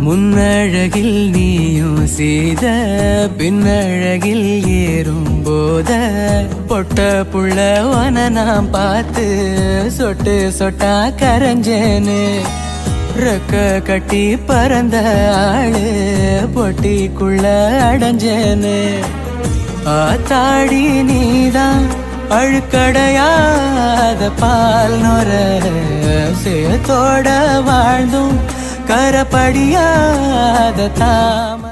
முன்னழகில் நீயும் செய்த பின்னழகில் ஏறும் போத பொட்ட புள்ள உன நான் பார்த்து சொட்டு சொட்டா கரைஞ்சேன்னு ரெக்க கட்டி பறந்த ஆளு பொட்டிக்குள்ள அடைஞ்சேன்னு ஆத்தாடி நீதான் அழுக்கடையாத பால் நொர சேத்தோட வாழ்ந்தும் கரப்படியாத தாம